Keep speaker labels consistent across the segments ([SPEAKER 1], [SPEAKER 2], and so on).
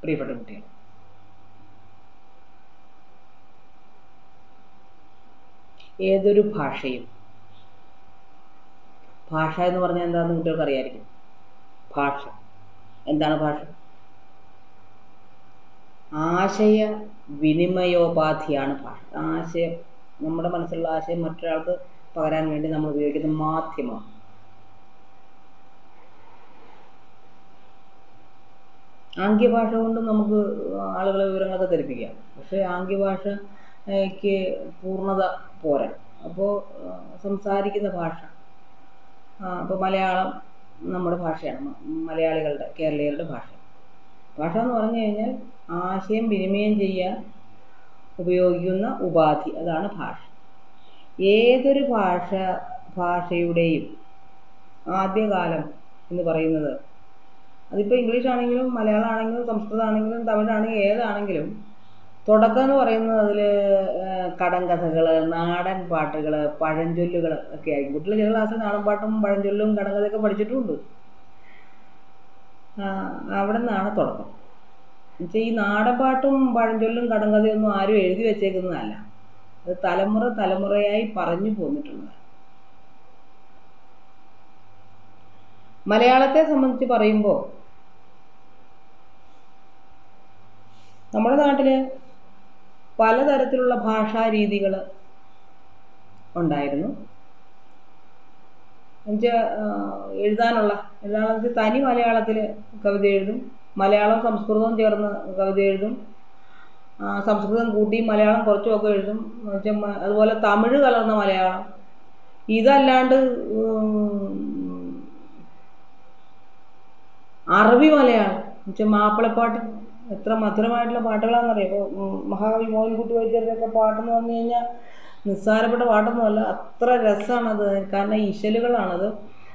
[SPEAKER 1] പ്രിയപ്പെട്ട കുട്ടികൾ ഏതൊരു ഭാഷയും ഭാഷ എന്ന് പറഞ്ഞാൽ എന്താണെന്ന് കുട്ടികൾക്ക് അറിയാമായിരിക്കും ഭാഷ എന്താണ് ഭാഷ ആശയ വിനിമയോപാധിയാണ് ഭാഷ ആശയം നമ്മുടെ മനസ്സിലുള്ള ആശയം മറ്റൊരാൾക്ക് പകരാൻ വേണ്ടി നമ്മൾ ഉപയോഗിക്കുന്ന മാധ്യമമാണ് ആംഗ്യഭാഷ കൊണ്ട് നമുക്ക് ആളുകളെ വിവരങ്ങളൊക്കെ ധരിപ്പിക്കാം പക്ഷേ ആംഗ്യഭാഷയ്ക്ക് പൂർണ്ണത പോരാ അപ്പോൾ സംസാരിക്കുന്ന ഭാഷ അപ്പോൾ മലയാളം നമ്മുടെ ഭാഷയാണ് മലയാളികളുടെ കേരളീയരുടെ ഭാഷ ഭാഷ എന്ന് പറഞ്ഞു കഴിഞ്ഞാൽ ആശയം വിനിമയം ചെയ്യാൻ ഉപയോഗിക്കുന്ന ഉപാധി അതാണ് ഭാഷ ഏതൊരു ഭാഷ ഭാഷയുടെയും ആദ്യകാലം എന്ന് പറയുന്നത് അതിപ്പോൾ ഇംഗ്ലീഷ് ആണെങ്കിലും മലയാളം ആണെങ്കിലും സംസ്കൃതം ആണെങ്കിലും തമിഴാണെങ്കിലും ഏതാണെങ്കിലും തുടക്കം എന്ന് പറയുന്നത് അതിൽ കടങ്കഥകൾ നാടൻ പാട്ടുകൾ പഴഞ്ചൊല്ലുകൾ ഒക്കെ ആയിരിക്കും കുട്ടികൾ ചില ക്ലാസ്സിൽ നാടൻ പാട്ടും പഴഞ്ചൊല്ലും കടങ്കഥയൊക്കെ പഠിച്ചിട്ടുമുണ്ട് അവിടെ നിന്നാണ് തുടക്കം എന്നുവെച്ചാൽ ഈ നാടൻ പാട്ടും പഴഞ്ചൊല്ലും കടങ്കഥയൊന്നും ആരും എഴുതി വെച്ചേക്കുന്നതല്ല അത് തലമുറ തലമുറയായി പറഞ്ഞു പോന്നിട്ടുള്ളതാണ് മലയാളത്തെ സംബന്ധിച്ച് പറയുമ്പോൾ നമ്മുടെ നാട്ടിൽ പലതരത്തിലുള്ള ഭാഷാ രീതികൾ ഉണ്ടായിരുന്നു എന്നുവെച്ചാൽ എഴുതാനുള്ള എഴുതാണെന്ന് വെച്ചാൽ തനി മലയാളത്തിൽ കവിത എഴുതും മലയാളവും സംസ്കൃതവും ചേർന്ന് കവിത എഴുതും സംസ്കൃതം കൂട്ടി മലയാളം കുറച്ചുമൊക്കെ എഴുതും എന്നുവെച്ചാൽ അതുപോലെ തമിഴ് കലർന്ന മലയാളം ഇതല്ലാണ്ട് അറബി മലയാളം എന്നുവെച്ചാൽ മാപ്പിളപ്പാട്ട് എത്ര മധുരമായിട്ടുള്ള പാട്ടുകളാണെന്നറിയാം ഇപ്പോൾ മഹാകവി മോഹൻകുട്ടി വൈദ്യരുടെയൊക്കെ പാട്ടെന്ന് പറഞ്ഞു കഴിഞ്ഞാൽ നിസ്സാരപ്പെട്ട പാട്ടൊന്നുമല്ല അത്ര രസമാണത് കാരണം ഇശലുകളാണത്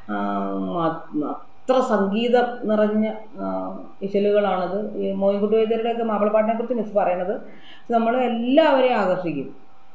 [SPEAKER 1] അത്ര സംഗീതം നിറഞ്ഞ ഇശലുകളാണത് ഈ മോഹൻകുട്ടി വൈദ്യരുടെയൊക്കെ മാപ്പിളപ്പാട്ടിനെ കുറിച്ച് മിസ് പറയണത് നമ്മൾ എല്ലാവരെയും ആകർഷിക്കും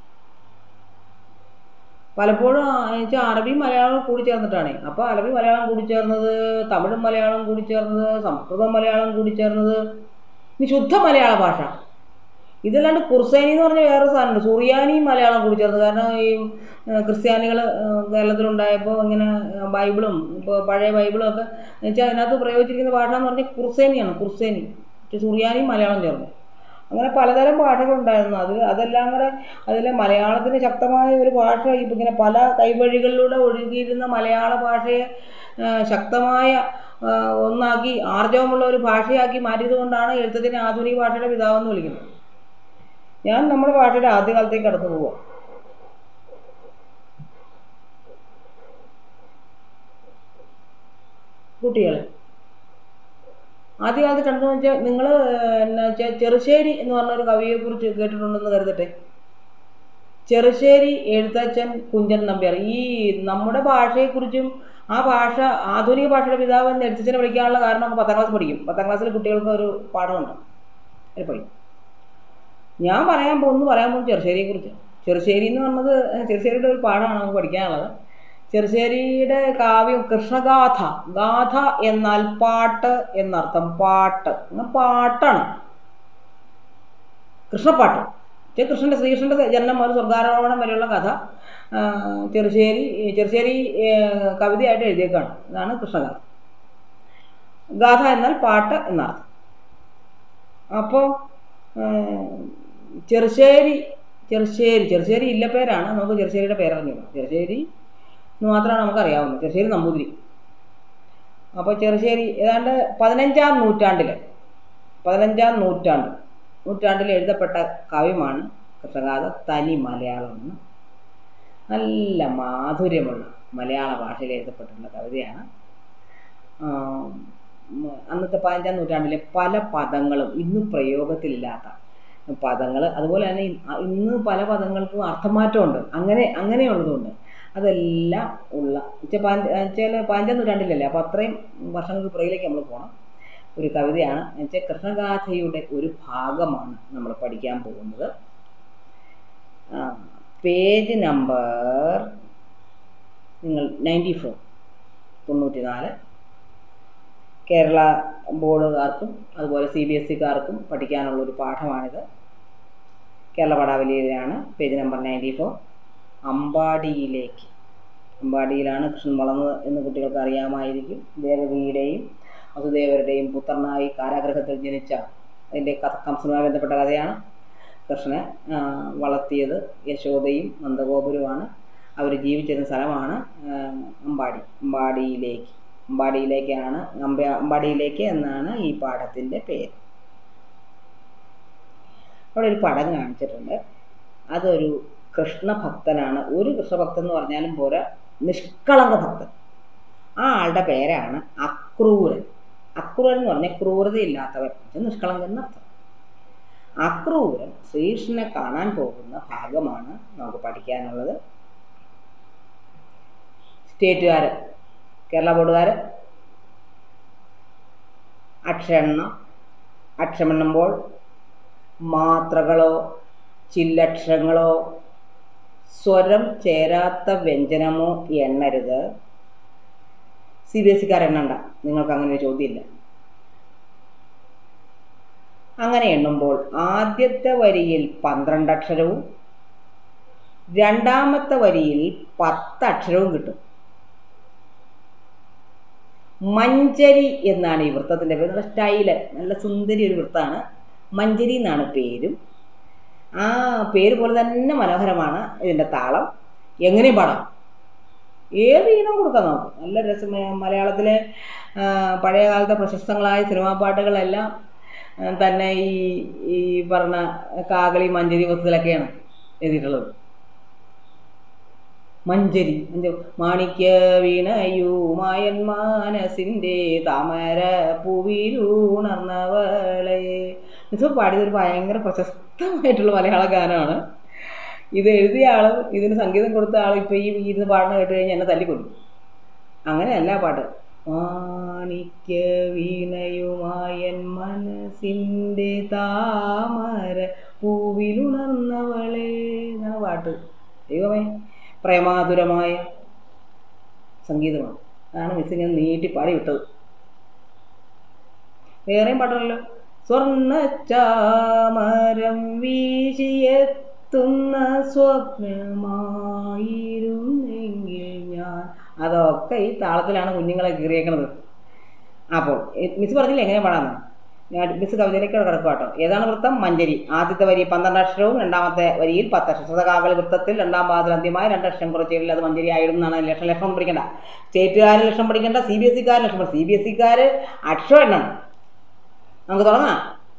[SPEAKER 1] പലപ്പോഴും വെച്ചാൽ അറബി മലയാളം കൂടി ചേർന്നിട്ടാണ് അപ്പോൾ അറബി മലയാളം കൂടി ചേർന്നത് തമിഴും മലയാളം കൂടി ചേർന്നത് സംസ്കൃതം മലയാളം കൂടി ചേർന്നത് ഇനി ശുദ്ധ മലയാള ഭാഷ ഇതല്ലാണ്ട് കുർസേനി എന്ന് പറഞ്ഞ വേറെ സാധനമുണ്ട് സുറിയാനിയും മലയാളം കൂടി ചേർന്ന് കാരണം ഈ ക്രിസ്ത്യാനികൾ കേരളത്തിലുണ്ടായപ്പോൾ ഇങ്ങനെ ബൈബിളും ഇപ്പോൾ പഴയ ബൈബിളും ഒക്കെ വെച്ചാൽ അതിനകത്ത് പ്രയോഗിച്ചിരിക്കുന്ന ഭാഷ എന്ന് പറഞ്ഞാൽ കുർസേനിയാണ് കുർസേനി സുറിയാനിയും മലയാളം ചേർന്നു അങ്ങനെ പലതരം ഭാഷകളുണ്ടായിരുന്നു അതിൽ അതെല്ലാം കൂടെ അതിൽ മലയാളത്തിന് ശക്തമായ ഒരു ഭാഷ ഇപ്പം ഇങ്ങനെ പല കൈവഴികളിലൂടെ ഒഴുകിയിരുന്ന മലയാള ഭാഷയെ ശക്തമായ ഒന്നാക്കി ആർജവമുള്ള ഒരു ഭാഷയാക്കി മാറ്റിയത് കൊണ്ടാണ് എഴുത്തച്ഛനെ ആധുനിക ഭാഷയുടെ പിതാവെന്ന് വിളിക്കുന്നത് ഞാൻ നമ്മുടെ ഭാഷയുടെ ആദ്യകാലത്തേക്ക് കടന്നു പോവാം കുട്ടികൾ ആദ്യകാലത്ത് കണ്ടെന്ന് വെച്ചാൽ നിങ്ങൾ എന്നാ വെച്ചാൽ ചെറുശ്ശേരി എന്ന് പറഞ്ഞ ഒരു കവിയെക്കുറിച്ച് കേട്ടിട്ടുണ്ടെന്ന് കരുതട്ടെ ചെറുശ്ശേരി എഴുത്തച്ഛൻ കുഞ്ചൻ നമ്പ്യാർ ഈ നമ്മുടെ ഭാഷയെക്കുറിച്ചും ആ ഭാഷ ആധുനിക ഭാഷയുടെ പിതാവ് എന്ന് എഴുത്തച്ഛനെ വിളിക്കാനുള്ള കാരണം പത്താം ക്ലാസ് പഠിക്കും പത്താം ക്ലാസ്സിൽ കുട്ടികൾക്ക് ഒരു പാഠമുണ്ട് അതിൽ പഠിക്കും ഞാൻ പറയാൻ പോകുന്നു പറയാൻ പോകുന്നത് ചെറുശ്ശേരിയെക്കുറിച്ച് ചെറുശ്ശേരി എന്ന് പറഞ്ഞത് ചെറുശ്ശേരിയുടെ ഒരു പാഠമാണ് നമുക്ക് പഠിക്കാനുള്ളത് ചെറുശ്ശേരിയുടെ കാവ്യം കൃഷ്ണഗാഥ ഗാഥ എന്നാൽ പാട്ട് എന്നർത്ഥം പാട്ട് പാട്ടാണ് കൃഷ്ണപ്പാട്ട് കൃഷ്ണൻ്റെ ശ്രീകൃഷ്ണൻ്റെ ജനനം മുതൽ സ്വർഗാരോഹണം വരെയുള്ള കഥ ചെറുശ്ശേരി ചെറുശ്ശേരി കവിതയായിട്ട് എഴുതിയേക്കാണ് ഇതാണ് കൃഷ്ണഗാഥ ഗാഥ എന്നാൽ പാട്ട് എന്നർത്ഥം അപ്പോൾ ചെറുശ്ശേരി ചെറുശ്ശേരി ചെറുശ്ശേരി ഇല്ലപ്പേരാണ് നമുക്ക് ചെറുശ്ശേരിയുടെ പേരറിഞ്ഞില്ല ചെറുശ്ശേരി എന്ന് മാത്രമാണ് നമുക്കറിയാവുന്നത് ചെറുശ്ശേരി നമ്പൂതിരി അപ്പോൾ ചെറുശ്ശേരി ഏതാണ്ട് പതിനഞ്ചാം നൂറ്റാണ്ടിൽ പതിനഞ്ചാം നൂറ്റാണ്ട് നൂറ്റാണ്ടിൽ എഴുതപ്പെട്ട കാവ്യമാണ് കൃഷ്ണഗാഥ തനി മലയാളം എന്ന് നല്ല മാധുര്യമുള്ള മലയാള ഭാഷയിൽ എഴുതപ്പെട്ടിട്ടുള്ള കവിതയാണ് അന്നത്തെ പതിനഞ്ചാം നൂറ്റാണ്ടിലെ പല പദങ്ങളും ഇന്ന് പ്രയോഗത്തിലില്ലാത്ത പദങ്ങൾ അതുപോലെ തന്നെ ഇന്ന് പല പദങ്ങൾക്കും അർത്ഥമാറ്റമുണ്ട് അങ്ങനെ അങ്ങനെയുള്ളതുകൊണ്ട് അതെല്ലാം ഉള്ള ചില പതിനഞ്ചാം നൂറ്റാണ്ടിലല്ലേ അപ്പോൾ അത്രയും വർഷങ്ങൾക്ക് പുറകിലേക്ക് നമ്മൾ പോകണം ഒരു കവിതയാണ് എന്നുവെച്ചാൽ കൃഷ്ണഗാഥയുടെ ഒരു ഭാഗമാണ് നമ്മൾ പഠിക്കാൻ പോകുന്നത് പേജ് നമ്പർ നിങ്ങൾ നയൻറ്റി ഫോർ തൊണ്ണൂറ്റി നാല് കേരള ബോർഡുകാർക്കും അതുപോലെ സി ബി എസ് സിക്കാർക്കും പഠിക്കാനുള്ള ഒരു പാഠമാണിത് കേരള പടാവലിയിലാണ് പേജ് നമ്പർ നയൻറ്റി ഫോർ അമ്പാടിയിലേക്ക് അമ്പാടിയിലാണ് കൃഷ്ണൻ വളർന്നത് എന്ന് കുട്ടികൾക്ക് അറിയാമായിരിക്കും ദേവകിയുടെയും വസുദേവരുടെയും പുത്രനായി കാരാഗ്രഹത്തിൽ ജനിച്ച അതിൻ്റെ കഥ കംസനുമായി ബന്ധപ്പെട്ട കഥയാണ് കൃഷ്ണനെ ആ, വളർത്തിയത് യശോദയും നന്ദഗോപുരവുമാണ് അവർ ജീവിച്ചിരുന്ന സ്ഥലമാണ് ആ, അമ്പാടി അമ്പാടിയിലേക്ക് അമ്പാടിയിലേക്കാണ് അമ്പ അമ്പാടിയിലേക്ക് എന്നാണ് ഈ പാഠത്തിൻ്റെ പേര് അവിടെ ഒരു പടം കാണിച്ചിട്ടുണ്ട് അതൊരു കൃഷ്ണഭക്തനാണ് ഒരു കൃഷ്ണഭക്തൻ എന്ന് പറഞ്ഞാലും പോരാ നിഷ്കളങ്ക ഭക്തൻ ആ ആളുടെ പേരാണ് അക്രൂരൻ അക്രൂരൻ എന്ന് പറഞ്ഞാൽ ക്രൂരതയില്ലാത്തവൻ എന്നുവെച്ചാൽ നിഷ്കളങ്കൻ എന്നർത്ഥം അക്രൂരൻ ശ്രീകൃഷ്ണനെ കാണാൻ പോകുന്ന ഭാഗമാണ് നമുക്ക് പഠിക്കാനുള്ളത് സ്റ്റേറ്റുകാർ കേരള ബോർഡുകാർ അക്ഷരെണ്ണം അക്ഷരമെണ്ണുമ്പോൾ മാത്രകളോ ചില്ലക്ഷരങ്ങളോ സ്വരം ചേരാത്ത വ്യഞ്ജനമോ എണ്ണരുത് സി ബി എസ് സിക്കാർ എണ്ണണ്ട നിങ്ങൾക്ക് അങ്ങനെ ഒരു ചോദ്യമില്ല അങ്ങനെ എണ്ണുമ്പോൾ ആദ്യത്തെ വരിയിൽ പന്ത്രണ്ട് അക്ഷരവും രണ്ടാമത്തെ വരിയിൽ പത്ത് അക്ഷരവും കിട്ടും മഞ്ചരി എന്നാണ് ഈ വൃത്തത്തിൻ്റെ പേര് നല്ല സ്റ്റൈല് നല്ല സുന്ദരി ഒരു വൃത്തമാണ് മഞ്ചരി എന്നാണ് പേരും ആ പേര് പോലെ തന്നെ മനോഹരമാണ് ഇതിൻ്റെ താളം എങ്ങനെയും പാടാം ഏത് ഈണം കൊടുക്കാം നമുക്ക് നല്ല രസമായ മലയാളത്തിലെ ആ, പഴയ കാലത്തെ പ്രശസ്തങ്ങളായ സിനിമാ പാട്ടുകളെല്ലാം ആ, തന്നെ ഈ ഈ പറഞ്ഞ കാകളി മഞ്ചരി വസ്തുലൊക്കെയാണ് എഴുതിയിട്ടുള്ളത് മഞ്ചരി മഞ്ച- മാണിക്യ വീണയുമായൻ മാനസിൻ്റെ താമര പൂവിലൂണർന്നവളെ ഇത് പാടിയതൊരു ഭയങ്കര പ്രശസ്തമായിട്ടുള്ള മലയാള ഗാനമാണ് ഇത് എഴുതിയ ആളും ഇതിന് സംഗീതം കൊടുത്ത ആളും ഇപ്പം ഈ ഇരുന്ന് പാടുന്ന കേട്ട് കഴിഞ്ഞാൽ എന്നെ തല്ലിക്കൊല്ലും അങ്ങനെയല്ല ആ പാട്ട് മാണിക്യ വീണയുമായൻ മനസ്സിൻ്റെ താമര പൂവിലുണർന്നവളെ എന്നാണ് പാട്ട് ദൈവമേ പ്രേമാതുരമായ സംഗീതമാണ് അതാണ് മിസ് ഇങ്ങനെ നീട്ടി പാടി വിട്ടത് വേറെയും പാട്ടുണ്ടല്ലോ സ്വർണ്ണ ചാമരം വീശിയെത്തുന്ന സ്വപ്നമായിരുന്നെങ്കിൽ ഞാൻ അതൊക്കെ ഈ താളത്തിലാണ് കുഞ്ഞുങ്ങളെ കീറിയേക്കണത് അപ്പോൾ എ- മിസ് പറഞ്ഞില്ല എങ്ങനെ പാടാന്ന് ഞാൻ മിസ് കവിതയിലേക്ക് കിടക്കുക കേട്ടോ ഏതാണ് വൃത്തം മഞ്ചരി ആദ്യത്തെ വരി പന്ത്രണ്ട് അക്ഷരവും രണ്ടാമത്തെ വരിയിൽ പത്ത് അക്ഷരം ശ്രുതകാകളി വൃത്തത്തിൽ രണ്ടാം പാദത്തിൽ അന്ത്യമായി രണ്ട് അക്ഷരം കുറച്ചില്ല അത് മഞ്ചരി ആയിരുന്നു എന്നാണ് ലക്ഷം ലക്ഷം പഠിക്കേണ്ട സ്റ്റേറ്റുകാർ ലക്ഷം പഠിക്കേണ്ട സി ബി എസ് സിക്കാർ ലക്ഷം സി ബി എസ് സിക്കാർ അക്ഷരം എണ്ണണം നമുക്ക് തുടങ്ങാം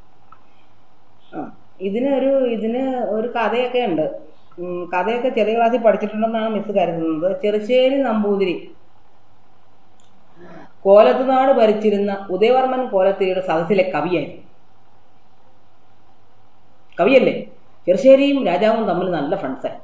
[SPEAKER 1] ആ ഇതിന് ഒരു ഇതിന് ഒരു കഥയൊക്കെ ഉണ്ട് ഉം, കഥയൊക്കെ ചെറിയ ക്ലാസ്സിൽ പഠിച്ചിട്ടുണ്ടെന്നാണ് മിസ് കരുതുന്നത് ചെറുശ്ശേരി നമ്പൂതിരി കോലത്തുനാട് ഭരിച്ചിരുന്ന ഉദയവർമ്മൻ കോലത്തിരിയുടെ സദസ്സിലെ കവിയായിരുന്നു കവിയല്ലേ ചെറുശ്ശേരിയും രാജാവും തമ്മിൽ നല്ല ഫ്രണ്ട്സായി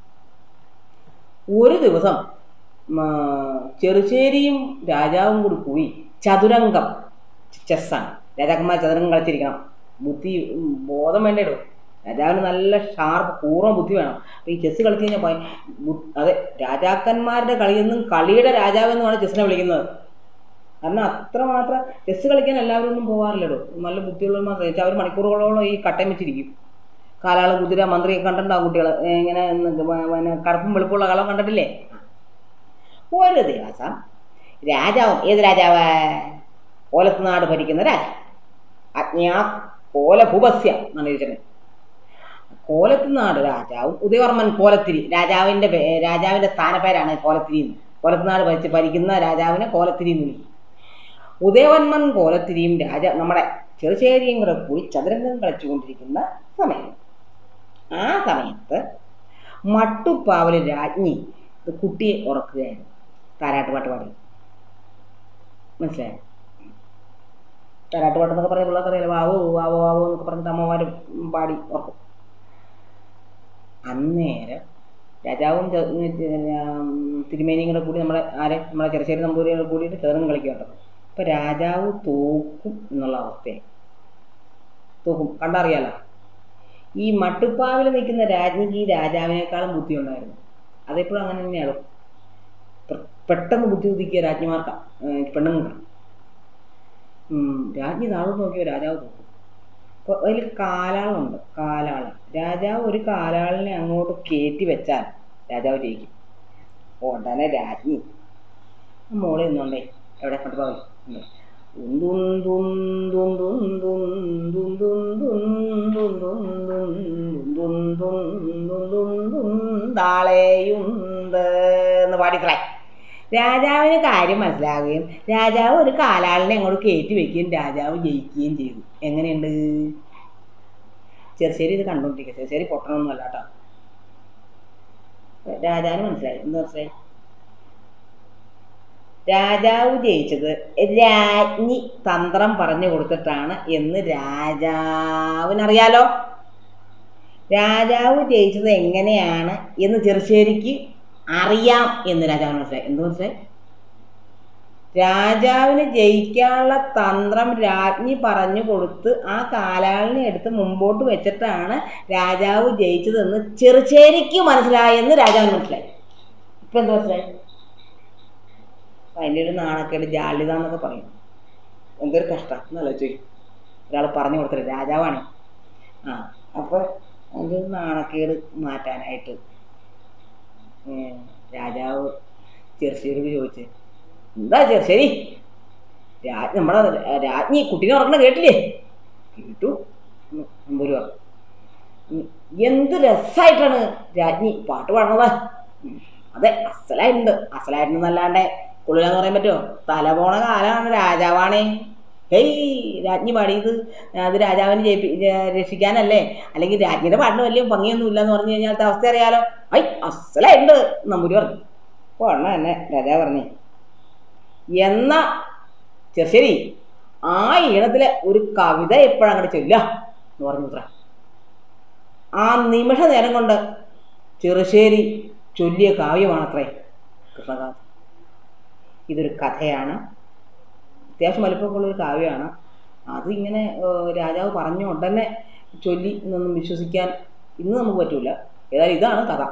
[SPEAKER 1] ഒരു ദിവസം ആ, ചെറുശ്ശേരിയും രാജാവും കൂടി പോയി ചതുരംഗം ചെസ്സാണ് രാജാക്കന്മാർ ചതുരംഗം കളിച്ചിരിക്കണം ബുദ്ധി ഉം, ബോധം വേണ്ടേടോ രാജാവിന് നല്ല ഷാർപ്പ് പൂർവ്വ ബുദ്ധി വേണം അപ്പോൾ ഈ ചെസ്സ് കളിച്ച് കഴിഞ്ഞാൽ ഭയ- ബു- അതെ രാജാക്കന്മാരുടെ കളിയെന്നും കളിയുടെ രാജാവെന്നുമാണ് ചെസ്സിനെ വിളിക്കുന്നത് കാരണം അത്രമാത്രം ചെസ്സ് കളിക്കാൻ എല്ലാവരും ഒന്നും പോകാറില്ലടോ നല്ല ബുദ്ധിയുള്ളവർ മാത്രമേ വെച്ചാൽ അവർ മണിക്കൂറുകളോളം ഈ കട്ടയം വെച്ചിരിക്കും കാലാള് കുതിര മന്ത്രിയൊക്കെ കണ്ടിട്ടുണ്ടാവും കുട്ടികൾ ഇങ്ങനെ എന്ന് പ- പിന്നെ കറുപ്പും വെളുപ്പുള്ള കളം കണ്ടിട്ടില്ലേ ഒരു ദിവസം രാജാവും ഏത് രാജാവ് കോലത്തുനാട് ഭരിക്കുന്ന രാജാവ് അജ്ഞാ കോലഭൂപസ്യ എന്നാണ് ചോദിച്ചത് കോലത്തുനാട് രാജാവും ഉദയവർമ്മൻ കോലത്തിരി രാജാവിൻ്റെ പേ- രാജാവിൻ്റെ സ്ഥാനപ്പേരാണ് കോലത്തിരി എന്ന് കോലത്തുനാട് ഭരിച്ച് ഭരിക്കുന്ന രാജാവിനെ കോലത്തിരി എന്ന് വിളിക്കും ഉദയവർമ്മൻ കോലത്തിരിയും രാജ നമ്മുടെ ചെറുശ്ശേരിയും കൂടെ കൂടി ചതുരംഗം കളിച്ചുകൊണ്ടിരിക്കുന്ന സമയം ആ സമയത്ത് മട്ടുപ്പാവല് രാജ്ഞി ഒരു കുട്ടിയെ ഉറക്കുകയായിരുന്നു താരാട്ട് പാട്ട് പാടി മനസ്സിലായോ താരാട്ട് പാട്ട് എന്നൊക്കെ പറഞ്ഞ പിള്ളേർക്ക് അറിയാലോ വാവോ വാവോ വാവോ എന്നൊക്കെ പറഞ്ഞിട്ട് അമ്മമാരും പാടി ഉറക്കും അന്നേരം രാജാവും ചെ- ഉം, തിരുമേനിയും കൂടെ കൂടി നമ്മുടെ ആരെ നമ്മുടെ ചെറുശ്ശേരി നമ്പൂരിയും കൂടിയിട്ട് ചേർന്ന് കളിക്കുക കേട്ടോ അപ്പം രാജാവ് തോക്കും എന്നുള്ള അവസ്ഥയായി തോക്കും കണ്ടറിയാലോ ഈ മട്ടുപ്പാവിൽ നിൽക്കുന്ന രാജ്ഞിക്ക് ഈ രാജാവിനേക്കാളും ബുദ്ധി ഉണ്ടായിരുന്നു അതെപ്പോഴും അങ്ങനെ തന്നെയാണ് പെ- പെട്ടെന്ന് ബുദ്ധി ഉദിക്കുക രാജ്ഞിമാർക്കാണ് പെണ്ണുങ്ങൾക്ക് ഉം, രാജ്ഞി താഴോട്ട് നോക്കിയോ രാജാവ് നോക്കും അപ്പോൾ അതിൽ കാലാളുണ്ട് കാലാള് രാജാവ് ഒരു കാലാളിനെ അങ്ങോട്ട് കയറ്റി വെച്ചാൽ രാജാവ് ജയിക്കും ഉടനെ രാജ്ഞി മോളെ നിന്നോണ്ടേ എവിടെ കൊണ്ട് പോകല്ലേ താളെയുണ്ട് എന്ന് പാടിത്രേ രാജാവിന് കാര്യം മനസ്സിലാവുകയും രാജാവ് ഒരു കാലാളിനെ അങ്ങോട്ട് കയറ്റി വെക്കുകയും രാജാവ് ജയിക്കുകയും ചെയ്തു എങ്ങനെയുണ്ട് ചെറുശ്ശേരി ഇത് കണ്ടോണ്ടിരിക്കുക ചെറുശ്ശേരി പൊട്ടണമൊന്നുമല്ല കേട്ടോ രാജാവിന് മനസ്സിലായി എന്ത് മനസ്സിലായി രാജാവ് ജയിച്ചത് രാജ്ഞി തന്ത്രം പറഞ്ഞു കൊടുത്തിട്ടാണ് എന്ന് രാജാവിനറിയാലോ രാജാവ് ജയിച്ചത് എങ്ങനെയാണ് എന്ന് ചെറുശ്ശേരിക്ക് അറിയാം എന്ന് രാജാവിന് മനസ്സിലായി എന്ത് മനസ്സിലായി രാജാവിന് ജയിക്കാനുള്ള തന്ത്രം രാജ്ഞി പറഞ്ഞു കൊടുത്ത് ആ കാലാളിനെ എടുത്ത് മുമ്പോട്ട് വെച്ചിട്ടാണ് രാജാവ് ജയിച്ചതെന്ന് ചെറുശ്ശേരിക്ക് മനസ്സിലായെന്ന് രാജാവിന് മനസ്സിലായി ഇപ്പൊ എന്ത് മനസ്സിലായി അതിൻ്റെ ഒരു നാണക്കേട് ജാള്യത എന്നൊക്കെ പറയും എന്തൊരു കഷ്ടം എന്നല്ല ചോദിക്കും ഒരാൾ പറഞ്ഞു കൊടുത്തില്ല രാജാവാണ് ആ അപ്പോൾ അതിൻ്റെ ഒരു നാണക്കേട് മാറ്റാനായിട്ട് ഏർ രാജാവ് ചെറുശ്ശേരിയോട് ചോദിച്ച് എന്താ ചെറുശ്ശേരി രാജ് നമ്മുടെ രാജ്ഞി കുട്ടീനെ ഉറങ്ങണ കേട്ടില്ലേ കേട്ടു എന്ന് നമ്പൂരി പറഞ്ഞു ഉം, എന്ത് രസമായിട്ടാണ് രാജ്ഞി പാട്ട് പാടുന്നത് ഉം, അതെ അസലായിട്ടുണ്ട് അസലായിട്ടുണ്ടെന്നല്ലാണ്ട് കൊള്ളില്ലാന്ന് പറയാൻ പറ്റുമോ തല പോണ കാലമാണ് രാജാവാണേ ഹേയ് രാജ്ഞി പാടിയത് അത് രാജാവിനെ ജയിപ്പി ജ- രക്ഷിക്കാനല്ലേ അല്ലെങ്കിൽ രാജ്ഞിയുടെ പാട്ടിന് വലിയ ഭംഗിയൊന്നും ഇല്ലെന്ന് പറഞ്ഞു കഴിഞ്ഞാൽ അവസ്ഥ അറിയാലോ ഐ അസലായിട്ടുണ്ട് നമ്പൂരി പറഞ്ഞു അപ്പോൾ അണ്ണ തന്നെ രാജാവ് പറഞ്ഞേ എന്ന ചെറുശ്ശേരി ആ ഈണത്തിലെ ഒരു കവിത എപ്പോഴങ്ങോട്ട് ചൊല്ല എന്ന് പറഞ്ഞു അത്ര ആ നിമിഷ നേരം കൊണ്ട് ചെറുശ്ശേരി ചൊല്ലിയ കാവ്യമാണത്രേ കൃഷ്ണകാന്ത് ഇതൊരു കഥയാണ് അത്യാവശ്യം വലിപ്പമൊക്കെയുള്ള ഒരു കാവ്യമാണ് അത് ഇങ്ങനെ ഏർ, രാജാവ് പറഞ്ഞ ഉടനെ ചൊല്ലി എന്നൊന്നും വിശ്വസിക്കാൻ ഇന്ന് നമുക്ക് പറ്റൂല ഏതായാലും ഇതാണ് കഥ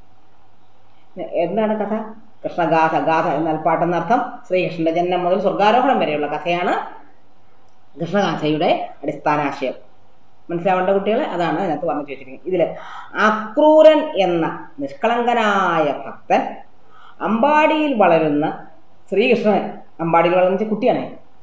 [SPEAKER 1] എന്താണ് കഥ കൃഷ്ണഗാഥ ഗാഥ എന്നാൽ പാട്ടെന്നർത്ഥം ശ്രീകൃഷ്ണന്റെ ജനനം മുതൽ സ്വർഗാരോഹണം വരെയുള്ള കഥയാണ് കൃഷ്ണഗാഥയുടെ അടിസ്ഥാനാശയം മനസ്സിലാവേണ്ട കുട്ടികളെ അതാണ് അതിനകത്ത് പറഞ്ഞു വെച്ചിരിക്കുന്നത് ഇതിൽ അക്രൂരൻ എന്ന നിഷ്കളങ്കനായ ഭക്തൻ അമ്പാടിയിൽ വളരുന്ന ശ്രീകൃഷ്ണൻ അമ്പാടിയിൽ വളർന്ന വെച്ചാൽ കുട്ടിയാണ്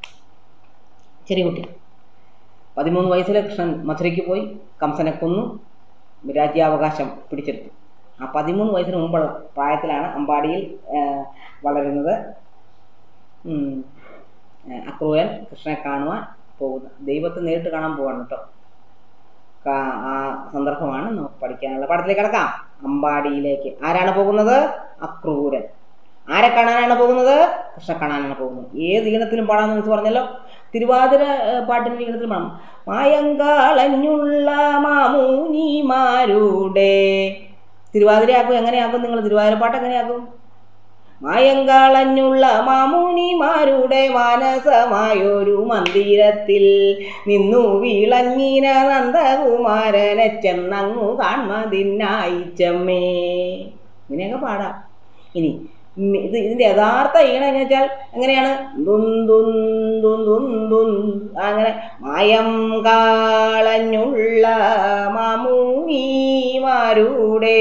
[SPEAKER 1] ചെറിയ കുട്ടി പതിമൂന്ന് വയസ്സിലെ കൃഷ്ണൻ മധുരയ്ക്ക് പോയി കംസനെ കൊന്നു രാജ്യാവകാശം പിടിച്ചെടുത്തു ആ പതിമൂന്ന് വയസ്സിന് മുമ്പുള്ള പ്രായത്തിലാണ് അമ്പാടിയിൽ ആ, വളരുന്നത് ഉം. ആ, അക്രൂരൻ കൃഷ്ണനെ കാണുവാൻ പോകുന്നത് ദൈവത്തെ നേരിട്ട് കാണാൻ പോവാണ് കേട്ടോ കാ- ആ സന്ദർഭമാണ് നമുക്ക് പഠിക്കാനുള്ള പാഠത്തിലേക്ക് കിടക്കാം അമ്പാടിയിലേക്ക് ആരാണ് പോകുന്നത് അക്രൂരൻ ആരെ കാണാനാണ് പോകുന്നത് കൃഷ്ണ കാണാനാണ് പോകുന്നത് ഏത് ഈണത്തിലും പാടാമെന്ന് വെച്ച് പറഞ്ഞല്ലോ തിരുവാതിര ഏഹ്, പാട്ടിന്റെ ഈണത്തിലും പാടാം മായങ്കാളഞ്ഞുള്ള മാമൂനിമാരുടെ തിരുവാതിരയാക്കും എങ്ങനെയാക്കും നിങ്ങൾ തിരുവാതിര പാട്ട് എങ്ങനെയാക്കും മായങ്കാളഞ്ഞുള്ള മാമുനിമാരുടെ മാനസമായൊരു മന്ദിരത്തിൽ നിന്നു വിളങ്ങിന നന്ദകുമാരനെ ചെന്നങ്ങു കാൺമതിനായി ചെമ്മേ ഇങ്ങനെയൊക്കെ പാടാം ഇനി ഉം ഇത് ഇതിന്റെ യഥാർത്ഥ ഈണം എന്ന് വെച്ചാൽ എങ്ങനെയാണ് ദുൻ ദുൻ ദുൻ ദുൻ ദുൻ അങ്ങനെ മായം കാളഞ്ഞുള്ള മാമൂനിമാരുടെ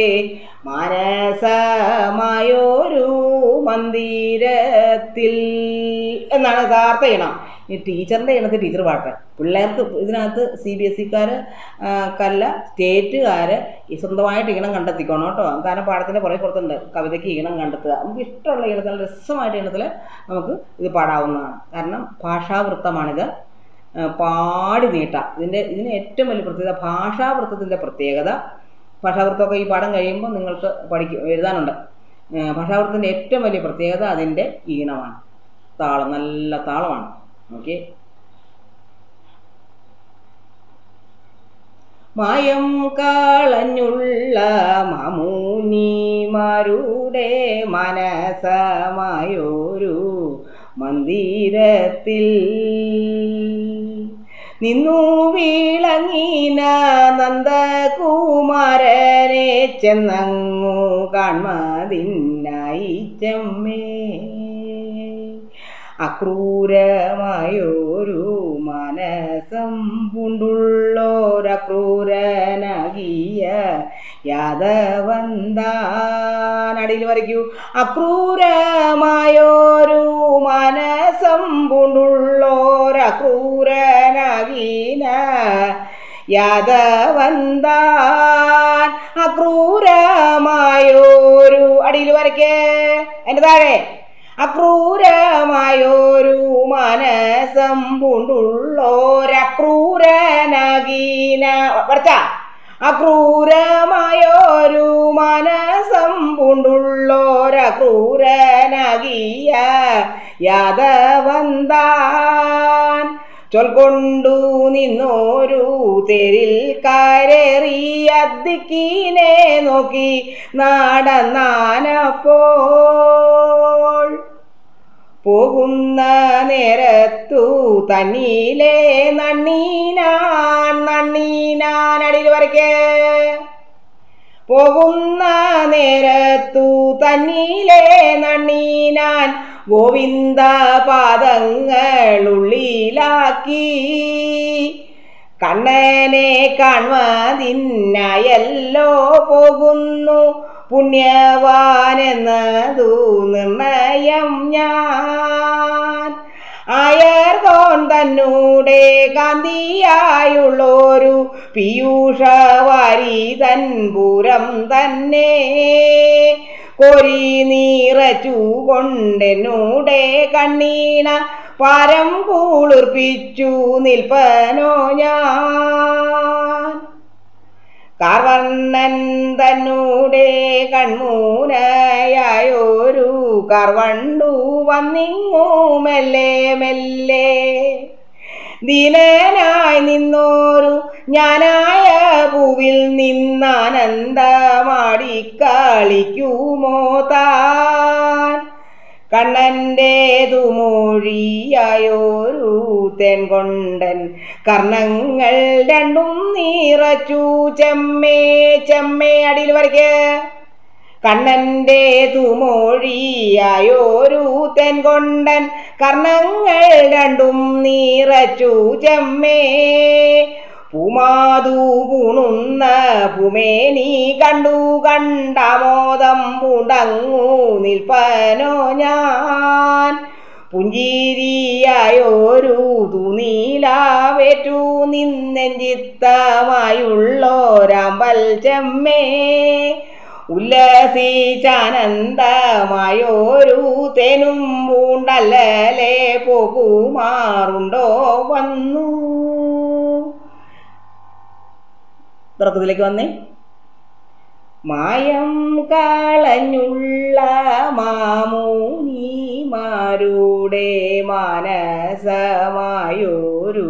[SPEAKER 1] മാനസമായൊരു മന്ദിരത്തിൽ എന്നാണ് യഥാർത്ഥ ഈണം ഈ ടീച്ചറിൻ്റെ ഈണത്തിൽ ടീച്ചർ പാട്ട് പിള്ളേർക്ക് ഇതിനകത്ത് സി ബി എസ് സിക്കാർ കല്ല സ്റ്റേറ്റുകാർ ഈ സ്വന്തമായിട്ട് ഈണം കണ്ടെത്തിക്കോണം കേട്ടോ കാരണം പാഠത്തിൻ്റെ പുറകെ പുറത്തുണ്ട് കവിതയ്ക്ക് ഈണം കണ്ടെത്തുക നമുക്ക് ഇഷ്ടമുള്ള ഈണത്തിൽ നല്ല രസമായിട്ട് ഈണത്തിൽ നമുക്ക് ഇത് പാടാവുന്നതാണ് കാരണം ഭാഷാവൃത്തമാണിത് ആ, പാടി നീട്ടാം ഇതിൻ്റെ ഇതിന് ഏറ്റവും വലിയ പ്രത്യേകത ഭാഷാവൃത്തത്തിൻ്റെ പ്രത്യേകത ഭാഷാവൃത്തമൊക്കെ ഈ പാഠം കഴിയുമ്പോൾ നിങ്ങൾക്ക് പഠിക്കും എഴുതാനുണ്ട് ആ, ഭാഷാവൃത്തത്തിൻ്റെ ഏറ്റവും വലിയ പ്രത്യേകത അതിൻ്റെ ഈണമാണ് താളം നല്ല താളമാണ് ഓക്കെ മായം കാളഞ്ഞുള്ള മാമൂനിമാരുടെ മനസമായൊരു മന്ദിരത്തിൽ നിന്നു വിളങ്ങിന നന്ദകുമാരനെ ചെന്നങ്ങു കാൺമതിനായി ചെമ്മേ അക്രൂരമായൊരു മനസം പൂണ്ടുള്ളോരക്രൂരനാകിയ യാദവന്താൻ അടിയിൽ വരയ്ക്കൂ അക്രൂരമായൊരു മനസം പൂണ്ടുള്ളോരക്രൂരനാകീന യാദവന്താൻ അക്രൂരമായൊരു അടിയിൽ വരയ്ക്കേ അതിന്റെ താഴെ അക്രൂരമായൊരു മനസം പൂണ്ടുള്ളോരക്രൂരനാകീന വരച്ച അക്രൂരമായൊരു മനസം പൂണ്ടുള്ളോരക്രൂരനാകിയ യാദവന്താൻ ചൊൽക്കൊണ്ടു നിന്നോരു തെരിൽ കരേറി അദ്ദിക്കീനെ നോക്കി നടന്നാനപ്പോൾ പോകുന്ന നേരത്തു തന്നീലേ നണ്ണീനാൻ നണ്ണീനാൻ അടിയിൽ വരയ്ക്കേ പോകുന്ന നേരത്തു തന്നീലേ നണ്ണീനാൻ ഗോവിന്ദ പാദങ്ങളുള്ളിലാക്കി കണ്ണനെ കാൺമതിനായല്ലോ പോകുന്നു പുണ്യവാനെന്നതു നിർണയം ഞാൻ ആയർകോൺ തന്നൂടെ കാന്തിയായുള്ളൊരു പീയൂഷവാരി തൻപുരം തന്നെ കൊരി നീറച്ചു കൊണ്ടെന്നൂടെ കണ്ണീണ പാരം കൂളിർപ്പിച്ചു നിൽപ്പനോ ഞാൻ കാർവർണ്ണൻ തന്നൂടെ കൺമൂനയായൊരു കാർവണ്ടു വന്നിങ്ങു മെല്ലെ മെല്ലെ ദീനനായി നിന്നോരു ഞാനായ പൂവിൽ നിന്നാനന്ദമാടി കളിക്കുമോ താൻ കണ്ണൻ്റേതു മൊഴിയായൊരു തെൻകൊണ്ടൻ കർണങ്ങൾ രണ്ടും നിറച്ചു ചെമ്മേ ചെമ്മേ അടിയിൽ വരയ്ക്ക് കണ്ണൻ്റെ തുമൊഴിയായൊരു തെൻകൊണ്ടൻ കർണങ്ങൾ രണ്ടും നിറച്ചു ചെമ്മേ പുമാതു പൂണുന്ന പുമേനി കണ്ടു കണ്ടാമോദം പൂണ്ടങ്ങു നിൽപ്പനോ ഞാൻ പുഞ്ചിരിയായൊരു തുനീലാവേറ്റു നിന്നെഞ്ചിത്തമായുള്ളോരാമ്പൽ ചെമ്മേ ഉല്ലസിച്ചാനന്ദമായൊരു തേനും പൂണ്ടല്ലേ പോകുമാറുണ്ടോ വന്നു തുടക്കത്തിലേക്ക് വന്നേ മായം കളഞ്ഞുള്ള മാമൂനിമാരുടെ മാനസമായൊരു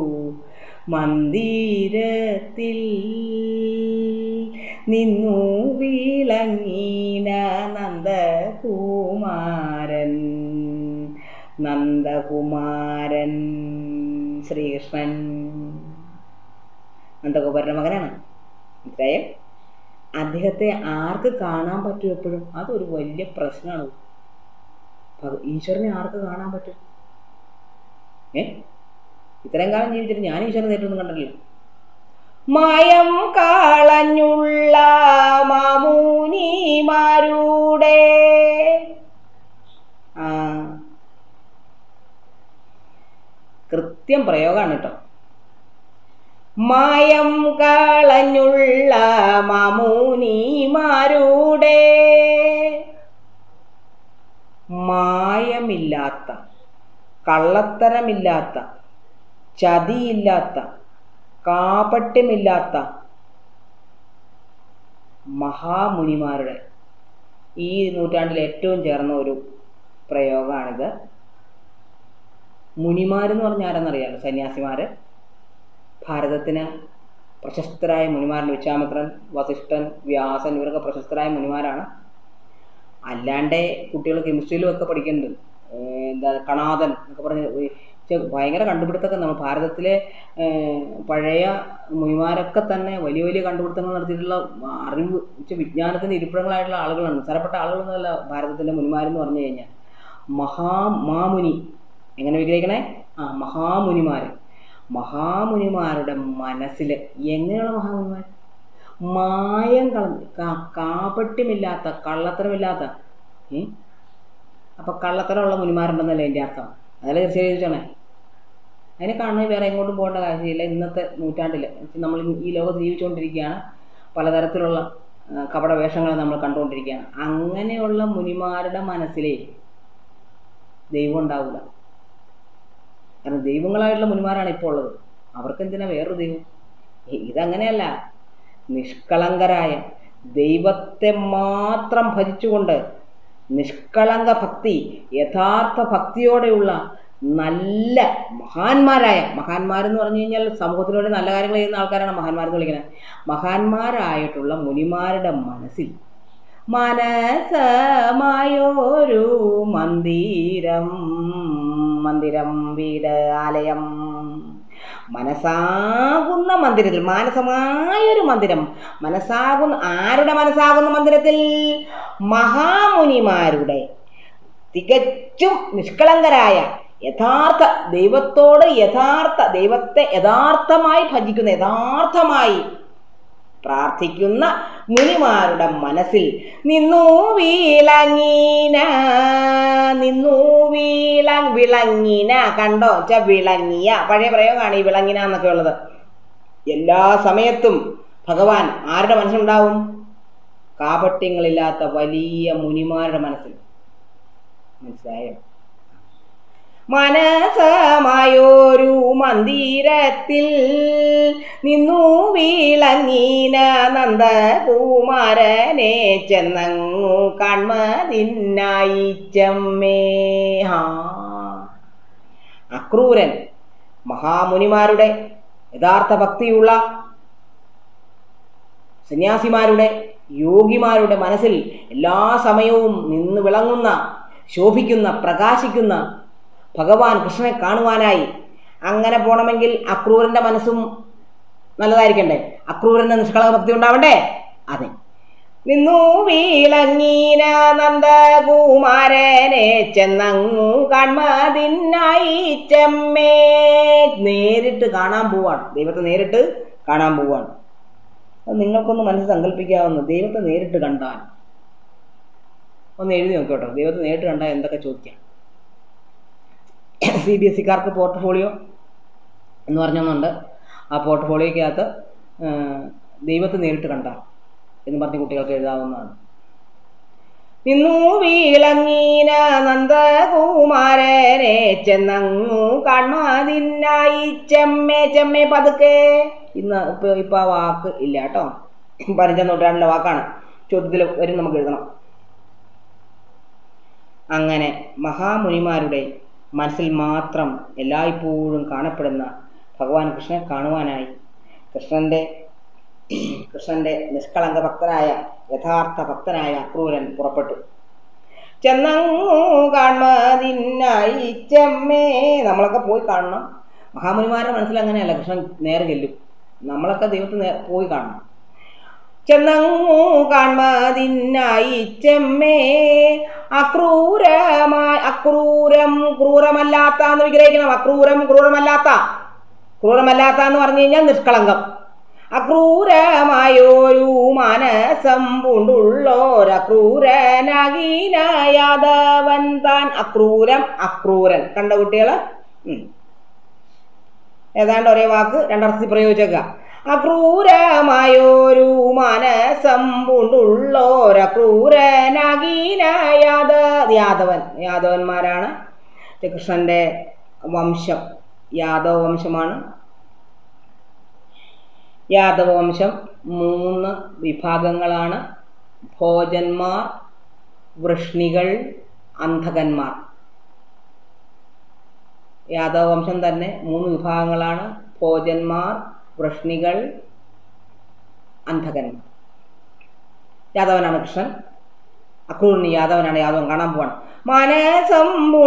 [SPEAKER 1] മന്ദിരത്തിൽ നിന്നു വിളങ്ങീന നന്ദകുമാരൻ നന്ദകുമാരൻ ശ്രീകൃഷ്ണൻ നന്ദകുമാരൻ്റെ മകനാണ് മനസ്സിലായോ അദ്ദേഹത്തെ ആർക്ക് കാണാൻ പറ്റും എപ്പോഴും അതൊരു വലിയ പ്രശ്നമാണ് ഭഗ- ഈശ്വരനെ ആർക്ക് കാണാൻ പറ്റും ഏ ഇത്രയും കാലം ജീവിച്ചിട്ട് ഞാൻ ഈശ്വരനെ നേരിട്ടൊന്നും കണ്ടിട്ടില്ല മായം കളഞ്ഞുള്ള മാമൂനിമാരുടെ ആ കൃത്യം പ്രയോഗമാണ് കേട്ടോ മായം കളഞ്ഞുള്ള മാമൂനിമാരുടെ മായമില്ലാത്ത കള്ളത്തരമില്ലാത്ത ചതിയില്ലാത്ത കാപട്യമില്ലാത്ത മഹാമുനിമാരുടെ ഈ നൂറ്റാണ്ടിൽ ഏറ്റവും ചേർന്ന ഒരു പ്രയോഗമാണിത് മുനിമാരെന്ന് പറഞ്ഞാൽ ആരെന്നറിയാലോ സന്യാസിമാര് ഭാരതത്തിന് പ്രശസ്തരായ മുനിമാരിൽ വിശ്വാമിത്രൻ വസിഷ്ഠൻ വ്യാസൻ ഇവരൊക്കെ പ്രശസ്തരായ മുനിമാരാണ് അല്ലാണ്ട് കുട്ടികൾ കെമിസ്ട്രിയിലും ഒക്കെ പഠിക്കുന്നുണ്ട് ഏർ എന്താ കണാദൻ എന്നൊക്കെ പറഞ്ഞ് ഈ ചെ- ഭയങ്കര കണ്ടുപിടുത്തമൊക്കെ നമ്മൾ ഭാരതത്തിലെ ഏർ പഴയ മുനിമാരൊക്കെ തന്നെ വലിയ വലിയ കണ്ടുപിടുത്തങ്ങൾ നടത്തിയിട്ടുള്ള അറിവ് വെച്ചാൽ വിജ്ഞാനത്തിന് ഇരിപ്പിടങ്ങളായിട്ടുള്ള ആളുകളാണ് നിസ്സാരപ്പെട്ട ആളുകളൊന്നുമല്ല ഭാരതത്തിലെ മുനിമാരെന്ന് പറഞ്ഞു കഴിഞ്ഞാൽ മഹാ മാമുനി എങ്ങനെ വിഗ്രഹിക്കണേ ആ മഹാമുനിമാർ മഹാമുനിമാരുടെ മനസ്സിൽ എങ്ങനെയുള്ള മഹാമുനിമാർ മായം കളഞ്ഞ് കാ- കാപട്യമില്ലാത്ത കള്ളത്തരമില്ലാത്ത ഏ അപ്പം കള്ളത്തരമുള്ള മുനിമാരുണ്ടെന്നല്ലേ എൻ്റെ അർത്ഥം അതല്ലേ തീർച്ചയായിട്ടും അതിനെ കാണുന്നത് വേറെ എങ്ങോട്ടും പോകേണ്ട കാര്യമില്ല ഇന്നത്തെ നൂറ്റാണ്ടിൽ നമ്മൾ ഈ ലോകത്ത് ജീവിച്ചുകൊണ്ടിരിക്കുകയാണ് പലതരത്തിലുള്ള ആ, കപട വേഷങ്ങൾ നമ്മൾ കണ്ടുകൊണ്ടിരിക്കുകയാണ് അങ്ങനെയുള്ള മുനിമാരുടെ മനസ്സിലേ ദൈവം ഉണ്ടാവില്ല കാരണം ദൈവങ്ങളായിട്ടുള്ള മുനിമാരാണ് ഇപ്പോൾ ഉള്ളത് അവർക്ക് എന്തിനാ വേറൊരു ദൈവം ഇ- ഇതങ്ങനെയല്ല നിഷ്കളങ്കരായ ദൈവത്തെ മാത്രം ഭജിച്ചുകൊണ്ട് നിഷ്കളങ്ക ഭക്തി യഥാർത്ഥ ഭക്തിയോടെയുള്ള നല്ല മഹാന്മാരായ മഹാന്മാരെന്ന് പറഞ്ഞു കഴിഞ്ഞാൽ സമൂഹത്തിലൂടെ നല്ല കാര്യങ്ങൾ ചെയ്യുന്ന ആൾക്കാരാണ് മഹാന്മാരെന്ന് വിളിക്കുന്നത് മഹാന്മാരായിട്ടുള്ള മുനിമാരുടെ മനസ്സിൽ മനസമായൊരു മന്ദിരം മന്ദിരം വീട് ആലയം മനസ്സാകുന്ന മന്ദിരത്തിൽ മാനസമായൊരു മന്ദിരം മനസ്സാകുന്ന ആരുടെ മനസ്സാകുന്ന മന്ദിരത്തിൽ മഹാമുനിമാരുടെ തികച്ചും നിഷ്കളങ്കരായ യഥാർത്ഥ ദൈവത്തോട് യഥാർത്ഥ ദൈവത്തെ യഥാർത്ഥമായി ഭജിക്കുന്ന യഥാർത്ഥമായി പ്രാർത്ഥിക്കുന്ന മുനിമാരുടെ മനസ്സിൽ നിന്നു വിളങ്ങിന നിന്നു വീള വിളങ്ങിന കണ്ടോ വെച്ചാ വിളങ്ങിയ പഴയ പ്രയോഗമാണ് ഈ വിളങ്ങിന എന്നൊക്കെ ഉള്ളത് എല്ലാ സമയത്തും ഭഗവാൻ ആരുടെ മനസ്സിലുണ്ടാവും കാപട്യങ്ങളില്ലാത്ത വലിയ മുനിമാരുടെ മനസ്സിൽ മനസ്സിലായോ മനസമായൊരു മന്ദിരത്തിൽ നിന്നു വിളങ്ങീന നന്ദകുമാരനെ ചെന്നങ്ങു കാൺമതിന്നായി ചെമ്മേ ഹാ അക്രൂരൻ മഹാമുനിമാരുടെ യഥാർത്ഥ ഭക്തിയുള്ള സന്യാസിമാരുടെ യോഗിമാരുടെ മനസ്സിൽ എല്ലാ സമയവും നിന്ന് വിളങ്ങുന്ന ശോഭിക്കുന്ന പ്രകാശിക്കുന്ന ഭഗവാൻ കൃഷ്ണനെ കാണുവാനായി അങ്ങനെ പോണമെങ്കിൽ അക്രൂരന്റെ മനസ്സും നല്ലതായിരിക്കണ്ടേ അക്രൂരന്റെ നിഷ്കളങ്ക ഭക്തി ഉണ്ടാവണ്ടേ അതെ നിന്നു വീളങ്ങീന നന്ദകുമാരനെ ചെന്നങ്ങു കാൺമതിനായി ചെമ്മേ നേരിട്ട് കാണാൻ പോവാണ് ദൈവത്തെ നേരിട്ട് കാണാൻ പോവാണ് അത് നിങ്ങൾക്കൊന്ന് മനസ്സ് സങ്കല്പിക്കാവുന്ന ദൈവത്തെ നേരിട്ട് കണ്ടാൽ ഒന്ന് എഴുതി നോക്കട്ടോ ദൈവത്തെ നേരിട്ട് കണ്ടാൽ എന്തൊക്കെ ചോദിക്കാം സി ബി എസ് സിക്കാർക്ക് പോർട്ട്ഫോളിയോ എന്ന് പറഞ്ഞൊന്നുണ്ട് ആ പോർട്ട്ഫോളിയോക്കകത്ത് ദൈവത്തെ നേരിട്ട് കണ്ടാൽ എന്ന് പറഞ്ഞ് കുട്ടികൾക്ക് എഴുതാവുന്നതാണ് നിന്നു വീളങ്ങീന നന്ദകുമാരനെ ചെന്നങ്ങു കാൺമാതിനായി ചെമ്മേ ചെമ്മേ പതുക്കെ ഇന്ന് ഇപ്പൊ ഇപ്പൊ ആ വാക്ക് ഇല്ല കേട്ടോ പതിനഞ്ചാം നൂറ്റാണ്ടിലെ വാക്കാണ് ചോദ്യത്തിൽ വരും നമുക്ക് എഴുതണം അങ്ങനെ മഹാമുനിമാരുടെ മനസ്സിൽ മാത്രം എല്ലായ്പ്പോഴും കാണപ്പെടുന്ന ഭഗവാൻ കൃഷ്ണനെ കാണുവാനായി കൃഷ്ണന്റെ കൃഷ്ണന്റെ നിഷ്കളങ്ക ഭക്തനായ യഥാർത്ഥ ഭക്തനായ അക്രൂരൻ പുറപ്പെട്ടു ചെന്നങ്ങു കാൺമതിനായി ചെമ്മേ നമ്മളൊക്കെ പോയി കാണണം മഹാമുനിമാരുടെ മനസ്സിൽ അങ്ങനെയല്ല കൃഷ്ണൻ നേരെ ചെല്ലും നമ്മളൊക്കെ ദൈവത്തെ നേ പോയി കാണണം ചെന്നങ്ങു കാൺമതിനായി ചെമ്മേ അക്രൂരമായി അക്രൂരം ക്രൂരമല്ലാത്ത എന്ന് വിഗ്രഹിക്കണം അക്രൂരം ക്രൂരമല്ലാത്ത ക്രൂരമല്ലാത്ത എന്ന് പറഞ്ഞു കഴിഞ്ഞാൽ നിഷ്കളങ്കം അക്രൂരമായൊരു മനസം പൂണ്ടുള്ളോരക്രൂരനകീന യാദവൻ താൻ അക്രൂരം അക്രൂരൻ കണ്ട കുട്ടികള് ഉം. ഏതാണ്ട് ഒരേ വാക്ക് രണ്ടർത്ഥത്തിൽ പ്രയോഗിച്ചേക്ക അക്രൂരമായൊരു മനസം പൂണ്ടുള്ളോരക്രൂരനകീന യാദ യാദവൻ യാദവന്മാരാണ് കൃഷ്ണന്റെ വംശം യാദവ വംശമാണ് യാദവ വംശം മൂന്ന് വിഭാഗങ്ങളാണ് ഭോജന്മാർ വൃഷ്ണികൾ അന്ധകന്മാർ യാദവ വംശം തന്നെ മൂന്ന് വിഭാഗങ്ങളാണ് ഭോജന്മാർ വൃഷ്ണികൾ അന്ധകന്മാർ യാദവനാണ് കൃഷ്ണൻ അക്രൂരന് യാദവനാണ് യാദവൻ കാണാൻ പോവാണ് മനസം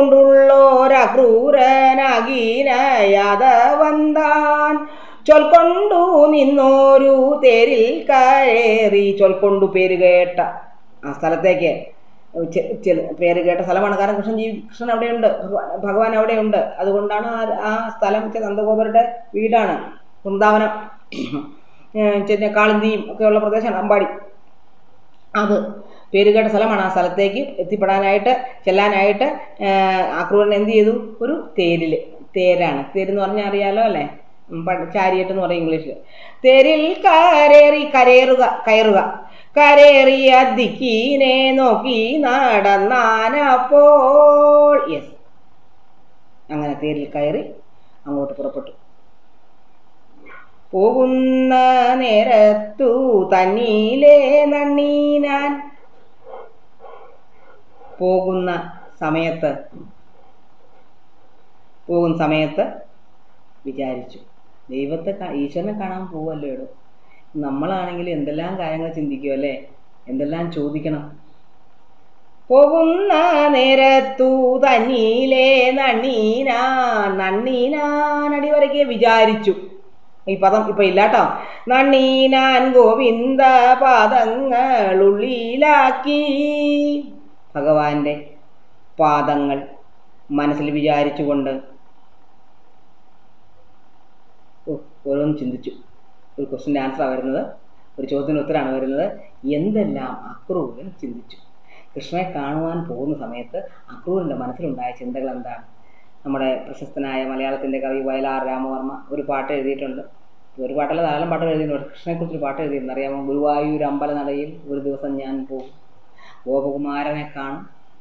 [SPEAKER 1] പൂണ്ടുള്ളോരക്രൂരനകീന യാദവന്താൻ ചൊൽക്കൊണ്ടു നിന്നോരു തേരിൽ കയറി ചൊൽക്കൊണ്ടു പേര് കേട്ട ആ സ്ഥലത്തേക്ക് ചെ- ചെ- പേര് കേട്ട സ്ഥലമാണ് കാരണം കൃഷ്ണൻ ജീവി കൃഷ്ണൻ അവിടെയുണ്ട് ഭഗവാൻ ഭഗവാൻ അവിടെയുണ്ട് അതുകൊണ്ടാണ് ആ ആ സ്ഥലം വെച്ചാൽ നന്ദഗോപരുടെ വീടാണ് വൃന്ദാവനം ഏഹ് പിന്നെ കാളിന്തിയും ഒക്കെയുള്ള പ്രദേശമാണ് അമ്പാടി അത് പേരുകേട്ട സ്ഥലമാണ് ആ സ്ഥലത്തേക്ക് എത്തിപ്പെടാനായിട്ട് ചെല്ലാനായിട്ട് അക്രൂരൻ എന്ത് ചെയ്തു ഒരു തേരിൽ തേരാണ് തേരെന്ന് പറഞ്ഞാൽ അറിയാലോ അല്ലേ ഉം, പണ്ട് ചാരിയറ്റ് എന്ന് പറയും ഇംഗ്ലീഷിൽ തേരിൽ കരേറി കരേറുക കയറുക കരേറിയ ദിക്കീനെ നോക്കി നടന്നാനപ്പോൾ യെസ് അങ്ങനെ തേരിൽ കയറി അങ്ങോട്ട് പുറപ്പെട്ടു പോകുന്ന നേരത്തു തന്നീലേ നണ്ണീനാൻ പോകുന്ന സമയത്ത് പോകുന്ന സമയത്ത് വിചാരിച്ചു ദൈവത്തെ കാ- ഈശ്വരനെ കാണാൻ പോവല്ലോ ഇടോ നമ്മളാണെങ്കിൽ എന്തെല്ലാം കാര്യങ്ങൾ ചിന്തിക്കും അല്ലേ എന്തെല്ലാം ചോദിക്കണം പോകുന്ന നേരത്തു തന്നീലേ നണ്ണീനാൻ നണ്ണീനാൻ അടിവരയ്ക്ക് വിചാരിച്ചു ഈ പദം ഇപ്പൊ ഇല്ലാട്ടോ നണ്ണീനാൻ ഗോവിന്ദ പാദങ്ങളുള്ളിലാക്കി ഭഗവാന്റെ പാദങ്ങൾ മനസ്സിൽ വിചാരിച്ചുകൊണ്ട് ഓ ഓരോന്ന് ചിന്തിച്ചു ഒരു ക്വസ്റ്റിൻ്റെ ആൻസറാണ് വരുന്നത് ഒരു ചോദ്യത്തിന് ഉത്തരമാണ് വരുന്നത് എന്തെല്ലാം അക്രൂരൻ ചിന്തിച്ചു കൃഷ്ണനെ കാണുവാൻ പോകുന്ന സമയത്ത് അക്രൂരൻ്റെ മനസ്സിലുണ്ടായ ചിന്തകൾ എന്താണ് നമ്മുടെ പ്രശസ്തനായ മലയാളത്തിൻ്റെ കവി വയലാർ രാമവർമ്മ ഒരു പാട്ട് എഴുതിയിട്ടുണ്ട് ഒരു പാട്ടല്ല ധാരാളം പാട്ടുകൾ എഴുതിയിട്ടുണ്ട് കൃഷ്ണനെക്കുറിച്ച് ഒരു പാട്ട് എഴുതിയിട്ടുണ്ട് അറിയാമോ ഗുരുവായൂർ അമ്പലനടയിൽ ഒരു ദിവസം ഞാൻ പോകും ഗോപകുമാരനെ കാണും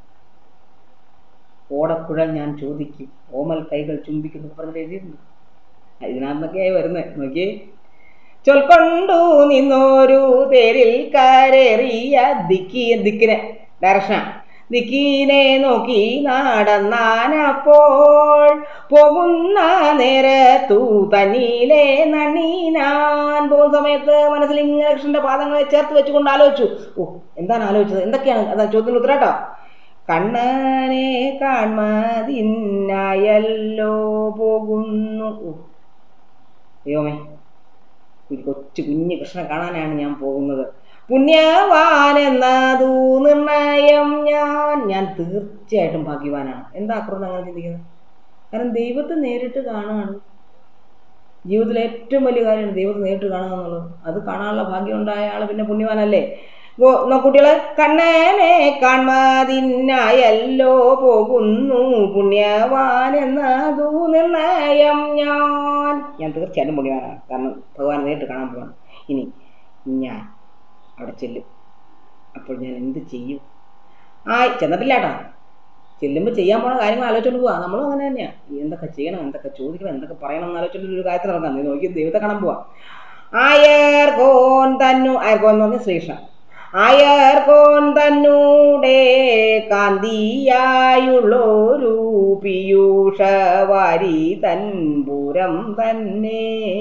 [SPEAKER 1] ഓടക്കുഴൽ ഞാൻ ചോദിക്കും ഓമൽ കൈകൾ ചുംബിക്കും എന്നൊക്കെ പറഞ്ഞിട്ട് എഴുതിയിട്ടുണ്ട് ഇതിനകത്തൊക്കെയായി വരുന്നത് നോക്കിയേ ചൊൽക്കൊണ്ടു നിന്നോരു തേരിൽ കരേറിയ ദിക്കി ദിക്കിനെ ഡയറക്ഷനാ ദിക്കിനെ നോക്കി നടന്നാനപ്പോൾ പോകുന്ന നേരത്തു തന്നീലെ നണ്ണീനാൻ പോകുന്ന സമയത്ത് മനസ്സിൽ ഇങ്ങനെ കൃഷ്ണന്റെ പാദങ്ങളെ ചേർത്ത് വെച്ചുകൊണ്ട് ആലോചിച്ചു ഓ എന്താണ് ആലോചിച്ചത് എന്തൊക്കെയാണ് അതാ ചോദ്യത്തിന് ഉത്തരം കേട്ടോ കണ്ണനെ കാൺമതിന്നായല്ലോ പോകുന്നു ഓ, ദൈവമേ ഒരു കൊച്ചു കുഞ്ഞ് കൃഷ്ണനെ കാണാനാണ് ഞാൻ പോകുന്നത് പുണ്യവാൻ എന്നതു നിർണയം ഞാൻ ഞാൻ തീർച്ചയായിട്ടും ഭാഗ്യവാനാണ് എന്താ അക്രമം അങ്ങനെ ചിന്തിക്കുന്നത് കാരണം ദൈവത്തെ നേരിട്ട് കാണുകയാണ് ജീവിതത്തിലെ ഏറ്റവും വലിയ കാര്യമാണ് ദൈവത്തെ നേരിട്ട് കാണുക എന്നുള്ളത് അത് കാണാനുള്ള ഭാഗ്യം ഉണ്ടായ ആള് പിന്നെ പുണ്യവാനല്ലേ ഗോ കുട്ടികളെ കണ്ണനെ കാൺമതിന്നായല്ലോ പോകുന്നു പുണ്യവാൻ എന്നതു നിർണയം ഞാൻ ഞാൻ തീർച്ചയായിട്ടും പുണ്യവാനാണ് കാരണം ഭഗവാനെ നേരിട്ട് കാണാൻ പോവാണ് ഇനി ഞാൻ അവിടെ ചെല്ലും അപ്പോൾ ഞാൻ എന്ത് ചെയ്യും ആ ചെന്നിട്ടില്ല കേട്ടോ ചെല്ലുമ്പോൾ ചെയ്യാൻ പോണ കാര്യങ്ങൾ ആലോചിച്ചുകൊണ്ട് പോവാ നമ്മളും അങ്ങനെ തന്നെയാണ് എന്തൊക്കെ ചെയ്യണം എന്തൊക്കെ ചോദിക്കണം എന്തൊക്കെ പറയണം എന്ന് ആലോചിച്ചുകൊണ്ട് ഒരു കാര്യത്തിൽ നടക്കാം നീ നോക്കി ദൈവത്തെ കാണാൻ പോവാ ആയർ കോൻ തന്നു ആയർ കോൻ എന്ന് പറഞ്ഞ ശ്രീകൃഷ്ണ ആയർ കോൻ തന്നൂടെ കാന്തിയായുള്ളൊരു പീയൂഷവാരി തൻപുരം തന്നെ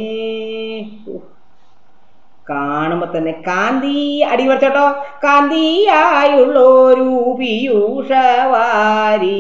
[SPEAKER 1] കാണുമ്പോ തന്നെ കാന്തി അടി വരച്ചോട്ടോ കാന്തിയായുള്ളൊരു പീയൂഷവാരി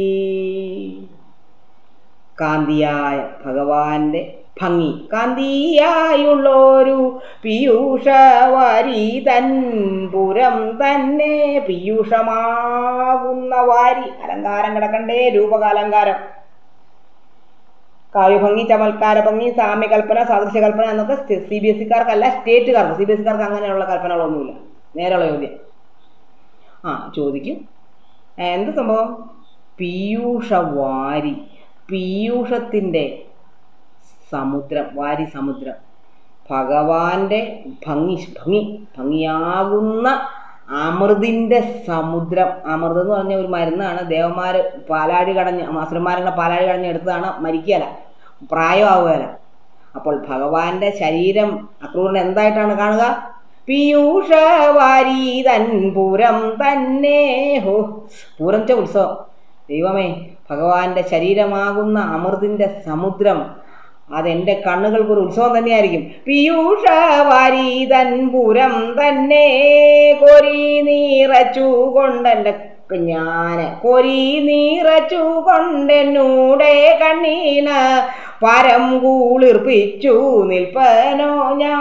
[SPEAKER 1] കാന്തിയായ ഭഗവാന്റെ ഭംഗി കാന്തിയായുള്ളൊരു പീയൂഷവാരി തൻപുരം തന്നെ പീയൂഷമാകുന്ന വാരി അലങ്കാരം കിടക്കണ്ടേ രൂപകാലങ്കാരം കാവ്യഭംഗി ചമൽക്കാര ഭംഗി സാമ്യകൽപ്പന സാദൃശ്യകൽപ്പന എന്നൊക്കെ സി ബി എസ് സിക്കാർക്കല്ല സ്റ്റേറ്റുകാർക്ക് സി ബി എസ് സിക്കാർക്ക് അങ്ങനെയുള്ള കൽപ്പനകളൊന്നുമില്ല നേരെയുള്ള ചോദ്യം ആ ചോദിക്കും ഏ, എന്ത് സംഭവം പീയൂഷവാരി പീയൂഷത്തിൻ്റെ സമുദ്രം വാരി സമുദ്രം ഭഗവാന്റെ ഭംഗി ഭംഗി ഭംഗിയാകുന്ന അമൃതിൻ്റെ സമുദ്രം അമൃത് എന്ന് പറഞ്ഞ ഒരു മരുന്നാണ് ദേവന്മാർ പാലാഴി കടഞ്ഞ് അസുരന്മാരുടെ പാലാഴി കടഞ്ഞ് എടുത്തതാണ് മരിക്കുകയല്ല പ്രായമാവുകയല്ല അപ്പോൾ ഭഗവാന്റെ ശരീരം അക്രൂരൻ എന്തായിട്ടാണ് കാണുക പീയൂഷവാരി തൻ പൂരം തന്നെ ഹോ പൂരം ച ഉത്സവം ദൈവമേ ഭഗവാന്റെ ശരീരമാകുന്ന അമൃതിന്റെ സമുദ്രം അതെന്റെ കണ്ണുകൾക്ക് ഒരു ഉത്സവം തന്നെയായിരിക്കും പീയൂഷവാരി തൻ പൂരം തന്നെ കൊരി നീറച്ചു കൊണ്ടെന്റെ ഞാന് കൊരി നീറച്ചു കൊണ്ടെന്നൂടെ കണ്ണീന പരം കൂളിർപ്പിച്ചു നിൽപ്പനോ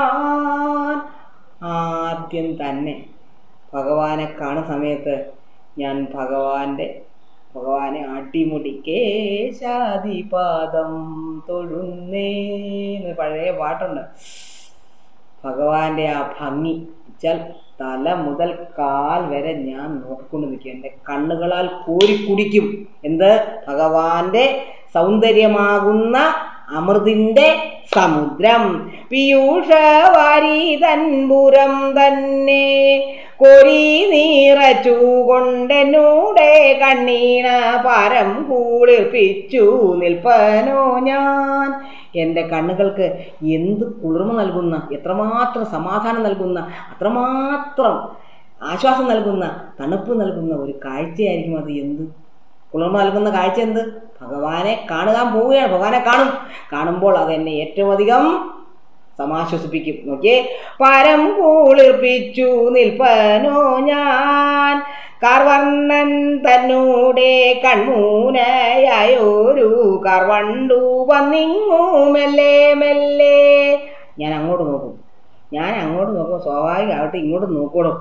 [SPEAKER 1] ഞാൻ ആദ്യം തന്നെ ഭഗവാനെ കാണുന്ന സമയത്ത് ഞാൻ ഭഗവാന്റെ ഭഗവാനെ അടിമുടിക്കേ ശാദിപാദം തൊഴുന്നേ എന്ന് പഴയ പാട്ടുണ്ട് ഭഗവാന്റെ ആ ഭംഗി വെച്ചാൽ തല മുതൽ കാൽ വരെ ഞാൻ നോക്കിക്കൊണ്ട് നിൽക്കും എൻ്റെ കണ്ണുകളാൽ കോരി കുടിക്കും എന്ത് ഭഗവാന്റെ സൗന്ദര്യമാകുന്ന അമൃതിന്റെ സമുദ്രം പീയൂഷവാരി തൻപുരം തന്നെ കൊരി നീറച്ചു കൊണ്ടെന്നൂടെ കണ്ണീണ പരം കൂളിർപ്പിച്ചു നിൽപ്പനോ ഞാൻ എൻ്റെ കണ്ണുകൾക്ക് എന്ത് കുളിർമ നൽകുന്ന എത്രമാത്രം സമാധാനം നൽകുന്ന അത്രമാത്രം ആശ്വാസം നൽകുന്ന തണുപ്പ് നൽകുന്ന ഒരു കാഴ്ചയായിരിക്കും അത് എന്ത് കുളിർമ നൽകുന്ന കാഴ്ച എന്ത് ഭഗവാനെ കാണുവാൻ പോവുകയാണ് ഭഗവാനെ കാണും കാണുമ്പോൾ അത് എന്നെ ഏറ്റവും അധികം സമാശ്വസിപ്പിക്കും നോക്കിയേ പരം കുളിർപ്പിച്ചു നിൽപ്പനോ ഞാൻ കാർവർണ്ണൻ തന്നൂടെ കൺമൂനയായൊരു കാർവണ്ടു വന്നിങ്ങു മെല്ലെ മെല്ലെ ഞാൻ അങ്ങോട്ട് നോക്കും ഞാൻ അങ്ങോട്ട് നോക്കും സ്വാഭാവികമായിട്ട് ഇങ്ങോട്ട് നോക്കണം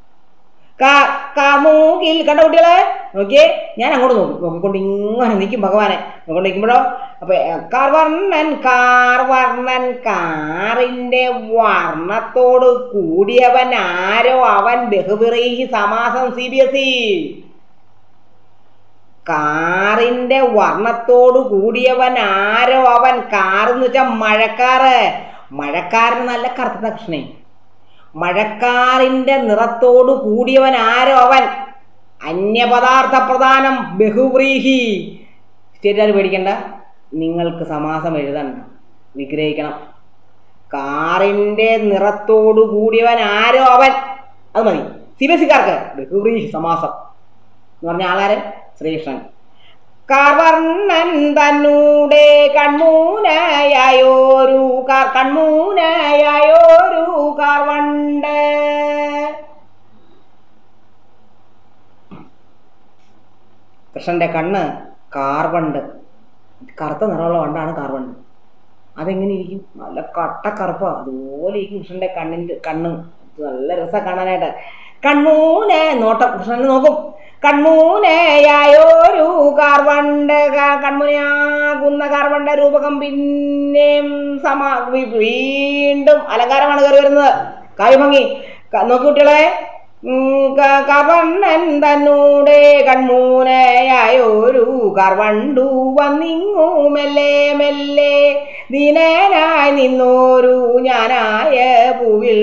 [SPEAKER 1] കാമൂകിൽ കണ്ട കുട്ടികളെ നോക്കിയേ ഞാൻ അങ്ങോട്ട് നോക്കും നോക്കിക്കൊണ്ട് ഇങ്ങനെ നിൽക്കും ഭഗവാനെ നോക്കിക്കൊണ്ട് നിൽക്കുമ്പോഴോ അപ്പൊ കാർവർണ്ണൻ കാർവർണ്ണൻ കാറിന്റെ വർണ്ണത്തോട് കൂടിയവൻ ആരോ അവൻ ബഹുവിറീഹി സമാസം സി ബി എസ് ഇ കാറിന്റെ വർണ്ണത്തോട് കൂടിയവൻ ആരോ അവൻ കാറെന്ന് വെച്ചാൽ മഴക്കാറ് മഴക്കാരന് നല്ല കറുത്ത കൃഷ്ണേ മഴക്കാറിന്റെ നിറത്തോട് കൂടിയവൻ ആരോ അവൻ അന്യപദാർത്ഥ പ്രധാനം ബഹുവ്രീഹി സ്റ്റേറ്റുകാർ പേടിക്കണ്ട നിങ്ങൾക്ക് സമാസം എഴുതണം വിഗ്രഹിക്കണം കാറിന്റെ നിറത്തോട് കൂടിയവൻ ആരോ അവൻ അത് മതി സി ബി എസ് സിക്കാർക്ക് ബഹുവ്രീഹി സമാസം എന്ന് പറഞ്ഞ ആളാര് ശ്രീകൃഷ്ണൻ കാർവർണ്ണൻ തന്നൂടെ കൺമൂനയായോരു കൺമൂനയായോരു കാർവണ്ട് കൃഷ്ണന്റെ കണ്ണ് കാർവണ്ട് കറുത്ത നിറമുള്ള വണ്ടാണ് കാർവണ്ട് അതെങ്ങനെ ഇരിക്കും നല്ല കട്ടക്കറുപ്പാ അതുപോലെ ഇരിക്കും കൃഷ്ണന്റെ കണ്ണിന്റെ കണ്ണ് നല്ല രസം കാണാനായിട്ട് കൺമൂന നോട്ടം കൃഷ്ണനെ നോക്കും കൺമൂനയായൊരു കാർവണ്ട് കൺമുനയാകുന്ന കാർവണ്ട രൂപകം പിന്നെയും സമാ വീണ്ടും അലങ്കാരമാണ് കയറി വരുന്നത് കാവ്യഭംഗി നോക്കി കുട്ടികളെ കവർണ്ണൻ തന്നൂടെ കൺമൂനയായൊരു കർവണ്ടു വന്നിങ്ങു മെല്ലെ മെല്ലെ ദീനനായി നിന്നോരു ഞാനായ പൂവിൽ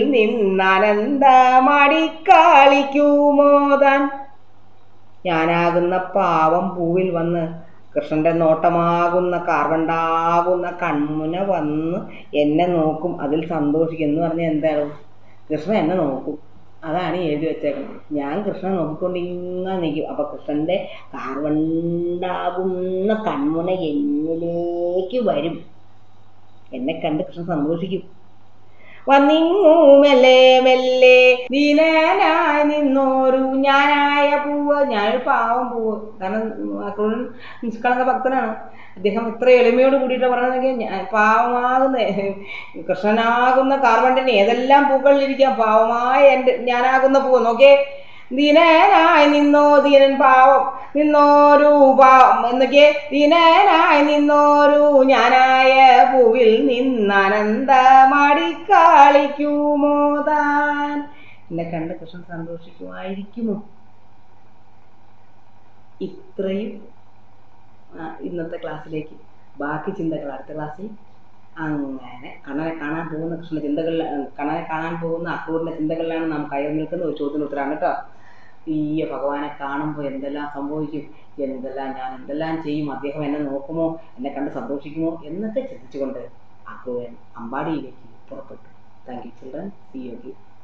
[SPEAKER 1] നിന്നാനന്ദമടിക്കളിക്കുമോതാൻ ഞാനാകുന്ന പാവം പൂവിൽ വന്ന് കൃഷ്ണന്റെ നോട്ടമാകുന്ന കാർവണ്ടാകുന്ന കൺമുന വന്ന് എന്നെ നോക്കും അതിൽ സന്തോഷിക്കും എന്ന് പറഞ്ഞാൽ എന്താണ് കൃഷ്ണൻ എന്നെ നോക്കും അതാണ് എഴുതി വെച്ചേക്കുന്നത് ഞാൻ കൃഷ്ണനെ നോക്കിക്കൊണ്ട് ഇങ്ങനെ നിൽക്കും അപ്പൊ കൃഷ്ണന്റെ കാർവണ്ടാകുന്ന കൺമുന എന്നിലേക്ക് വരും എന്നെ കണ്ട് കൃഷ്ണൻ സന്തോഷിക്കും വന്നിങ്ങു മെല്ലെ മെല്ലെ ദീനനായി നിന്നോരു ഞാനായ പൂവ് ഞാനൊരു പാവം പൂവ് കാരണം അക്രൂരൻ നിഷ്കളങ്ക ഭക്തനാണ് അദ്ദേഹം ഇത്ര എളിമയോട് കൂടിയിട്ട് പറയണമെങ്കിൽ ഞാൻ പാവമാകുന്ന കൃഷ്ണനാകുന്ന കാർവണ്ടിന് ഏതെല്ലാം പൂക്കളിലിരിക്കാം പാവമായ എൻ്റെ ഞാനാകുന്ന പൂവ് നോക്കേ ദീനനായി നിന്നോ ദീനൻ പാവം നിന്നോരു പാവം എന്നൊക്കെ ദീനനായി നിന്നോരു ഞാനായ പൂവിൽ നിന്നാനന്ദമടിക്കളിക്കുമോ താൻ എന്നെ കണ്ട് കൃഷ്ണൻ സന്തോഷിക്കുമായിരിക്കുമോ ഇത്രയും ഇന്നത്തെ ക്ലാസ്സിലേക്ക് ബാക്കി ചിന്തകൾ അടുത്ത ക്ലാസ്സിൽ അങ്ങനെ കണ്ണനെ കാണാൻ പോകുന്ന കൃഷ്ണ ചിന്തകളിൽ കണ്ണനെ കാണാൻ പോകുന്ന അക്രൂറിന്റെ ചിന്തകളിലാണ് നാം കയറി നിൽക്കുന്ന ഒരു ചോദ്യത്തിന് ഉത്തരമാണ് കേട്ടോ ഈ ഭഗവാനെ കാണുമ്പോൾ എന്തെല്ലാം സംഭവിക്കും എന്തെല്ലാം ഞാൻ എന്തെല്ലാം ചെയ്യും അദ്ദേഹം എന്നെ നോക്കുമോ എന്നെ കണ്ട് സന്തോഷിക്കുമോ എന്നൊക്കെ ചിന്തിച്ചുകൊണ്ട് അക്രൂരൻ അമ്പാടിയിലേക്ക് പുറപ്പെട്ടു thank you children see U